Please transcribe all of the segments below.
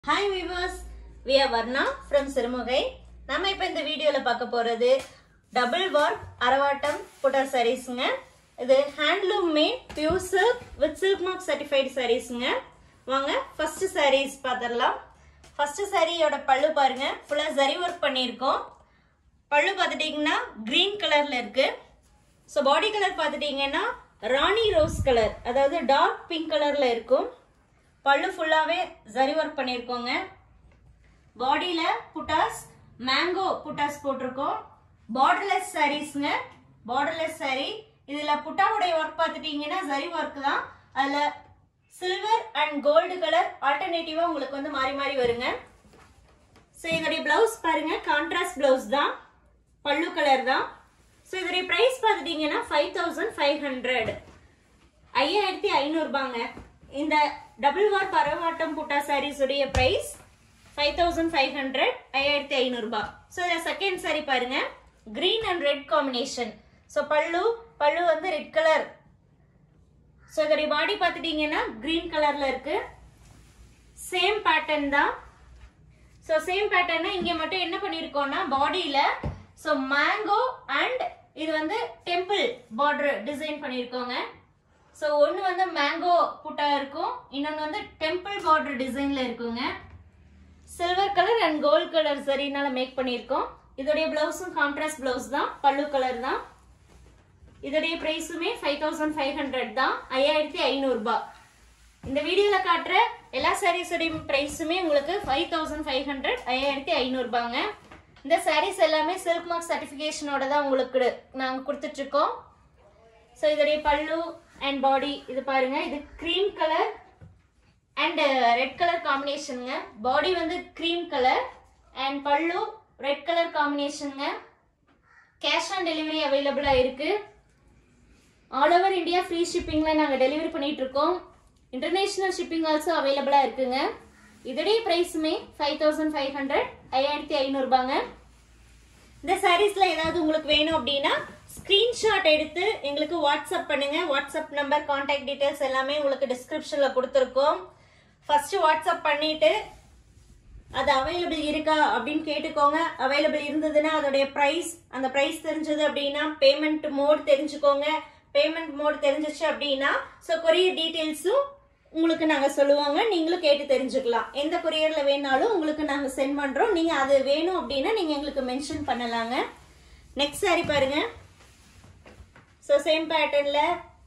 hi viewers we are Varna from Sirumugai நம்ம இப்போ இந்த வீடியோவில் பார்க்க போகிறது டபுள் வார்ப் அரவாட்டம் புட்டர் சாரீஸுங்க இது handloom made pure silk with silk mark certified சாரீஸுங்க வாங்க ஃபர்ஸ்ட் சாரீஸ் பார்த்துடலாம் ஃபர்ஸ்ட் சாரியோட பல்லு பாருங்க ஃபுல்லாக ஜரி ஒர்க் பண்ணியிருக்கோம் பல்லு பார்த்துட்டிங்கன்னா க்ரீன் கலரில் இருக்கு ஸோ பாடி கலர் பார்த்துட்டிங்கன்னா ராணி ரோஸ் கலர் அதாவது டார்க் பிங்க் கலரில் இருக்கும் பல்லு ஃபுல்லாகவே ஜரி ஒர்க் பண்ணியிருக்கோங்க பாடியில் புட்டாஸ் மேங்கோ புட்டாஸ் போட்டிருக்கோம் பார்டர்லெஸ் சாரீஸ்ங்க பார்டர்லெஸ் saree இதில் புட்டாவுடைய ஒர்க் பார்த்துட்டிங்கன்னா ஜரி ஒர்க் தான் அதில் சில்வர் அண்ட் கோல்டு கலர் ஆல்டர்னேட்டிவாக உங்களுக்கு வந்து மாறி மாறி வருங்க ஸோ இதோடைய பிளவுஸ் பாருங்க கான்ட்ராஸ்ட் பிளவுஸ் தான் பல்லு கலர் தான் ஸோ இதோடைய ப்ரைஸ் பார்த்துட்டிங்கன்னா ஃபைவ் தௌசண்ட் ஃபைவ் ஹண்ட்ரட் ஐயாயிரத்தி ஐநூறுபாங்க இந்த டபுள் வார் பரவாட்டம் புட்டா சாரீஸ் உடைய price five thousand five hundred ஐயாயிரத்தி ஐநூறுபா ஸோ இதில் செகண்ட் சாரி பாருங்க green and red combination so பல்லு பல்லு வந்து ரெட் கலர் ஸோ இதோடைய பாடி பார்த்துட்டீங்கன்னா கிரீன் கலர்ல இருக்கு சேம் பேட்டர்ன் தான் ஸோ சேம் பேட்டர்னா இங்கே மட்டும் என்ன பண்ணியிருக்கோம்னா பாடியில் ஸோ மேங்கோ அண்ட் இது வந்து டெம்பிள் பார்டர் டிசைன் பண்ணியிருக்கோங்க ஸோ ஒன்று வந்து மேங்கோ புட்டா இருக்கும் இன்னொன்று வந்து டெம்பிள் பார்டர் டிசைனில் இருக்குங்க silver colour and gold colour சரினால மேக் பண்ணியிருக்கோம் இதோடைய பிளவுஸும் கான்ட்ராஸ்ட் பிளவுஸ் தான் பல்லு கலர் தான் இதோடைய ப்ரைஸுமே ஃபைவ் தௌசண்ட் ஃபைவ் ஹண்ட்ரட் தான் ஐயாயிரத்தி ஐநூறுபா இந்த வீடியோவில் காட்டுற எல்லா சாரீஸோடைய ப்ரைஸுமே உங்களுக்கு ஃபைவ் தௌசண்ட் ஃபைவ் ஹண்ட்ரட் ஐயாயிரத்தி ஐநூறுபாங்க இந்த சாரீஸ் எல்லாமே சில்க் மார்க் சர்டிஃபிகேஷனோட தான் உங்களுக்கு நாங்கள் கொடுத்துட்ருக்கோம் ஸோ இதோடைய பல்லு அண்ட் பாடி இது பாருங்க இது cream colour and red colour காம்பினேஷனுங்க பாடி வந்து க்ரீம் கலர் அண்ட் பல்லு ரெட் கலர் காம்பினேஷனுங்க கேஷ் ஆன் டெலிவரி அவைலபிளாக இருக்குது ஆல் ஓவர் இந்தியா ஃப்ரீ ஷிப்பிங்கில் நாங்கள் டெலிவரி பண்ணிட்டு இருக்கோம் இன்டர்நேஷ்னல் ஷிப்பிங் ஆல்சோ அவைலபிளாக இருக்குங்க இதோடைய ப்ரைஸுமே ஃபைவ் தௌசண்ட் ஃபைவ் ஹண்ட்ரட் ஐயாயிரத்தி ஐநூறுபாங்க இந்த சாரீஸில் ஏதாவது உங்களுக்கு வேணும் அப்படின்னா ஸ்க்ரீன்ஷாட் எடுத்து எங்களுக்கு வாட்ஸ்அப் பண்ணுங்க வாட்ஸ்அப் நம்பர் கான்டாக்ட் டீட்டெயில்ஸ் எல்லாமே உங்களுக்கு டிஸ்கிரிப்ஷனில் கொடுத்துருக்கோம் ஃபர்ஸ்ட் வாட்ஸ்அப் பண்ணிட்டு அது அவைலபிள் இருக்கா அப்படின்னு கேட்டுக்கோங்க அவைலபிள் இருந்ததுன்னா அதோடைய ப்ரைஸ் அந்த ப்ரைஸ் தெரிஞ்சது அப்படின்னா பேமெண்ட் மோட் தெரிஞ்சுக்கோங்க பேமெண்ட் மோட் தெரிஞ்சிச்சு அப்படின்னா ஸோ கொரியர் டீட்டெயில்ஸும் உங்களுக்கு நாங்கள் சொல்லுவாங்க நீங்களும் கேட்டு தெரிஞ்சுக்கலாம் எந்த கொரியரில் வேணாலும் உங்களுக்கு நாங்கள் சென்ட் பண்ணுறோம் நீங்கள் அது வேணும் அப்படின்னா நீங்கள் எங்களுக்கு மென்ஷன் பண்ணலாங்க நெக்ஸ்ட் சாரி பாருங்க ஸோ சேம் பேட்டர்னில்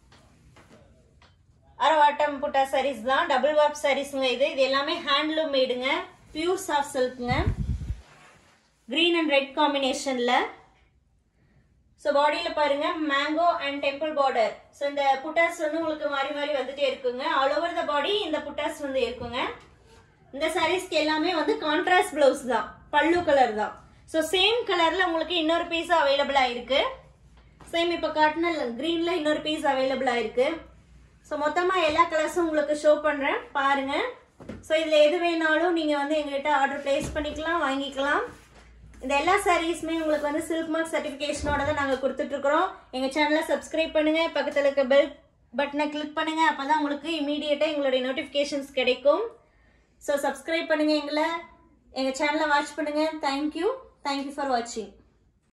அரவாட்டம் புட்டா சாரீஸ் தான் டபுள் வார்ப் சாரீஸுங்க இது இது எல்லாமே ஹேண்ட்லூம் மேடுங்க பியூர் சாஃப்ட் சில்க்குங்க க்ரீன் அண்ட் ரெட் காம்பினேஷனில் ஸோ பாடியில் பாருங்க mango and temple border so இந்த புட்டாஸ் வந்து உங்களுக்கு மாறி மாறி வந்துட்டே இருக்குங்க ஆல் ஓவர் த பாடி இந்த புட்டாஸ் வந்து இருக்குங்க இந்த சாரீஸ்க்கு எல்லாமே வந்து கான்ட்ராஸ்ட் பிளவுஸ் தான் பல்லு கலர் தான் ஸோ சேம் கலரில் உங்களுக்கு இன்னொரு பீஸ் அவைலபிளாக இருக்கு சேம் இப்போ காட்டின க்ரீனில் இன்னொரு பீஸ் அவைலபிளாக இருக்கு ஸோ மொத்தமாக எல்லா கலர்ஸும் உங்களுக்கு ஷோ பண்ணுறேன் பாருங்க ஸோ இதில் எது வேணாலும் நீங்கள் வந்து எங்கள்கிட்ட ஆர்டர் ப்ளேஸ் பண்ணிக்கலாம் வாங்கிக்கலாம் இந்த எல்லா சாரீஸுமே உங்களுக்கு வந்து சில்க் மார்க் சர்டிஃபிகேஷனோட தான் நாங்கள் கொடுத்துட்ருக்குறோம் எங்கள் சேனலை சப்ஸ்கிரைப் பண்ணுங்கள் பக்கத்தில் இருக்க பெல் பட்டனை கிளிக் பண்ணுங்கள் அப்போ தான் உங்களுக்கு இமீடியட்டாக எங்களுடைய நோட்டிஃபிகேஷன்ஸ் கிடைக்கும் ஸோ சப்ஸ்கிரைப் பண்ணுங்கள் எங்களை எங்கள் சேனலை வாட்ச் பண்ணுங்கள் தேங்க்யூ தேங்க்யூ ஃபார் வாட்சிங்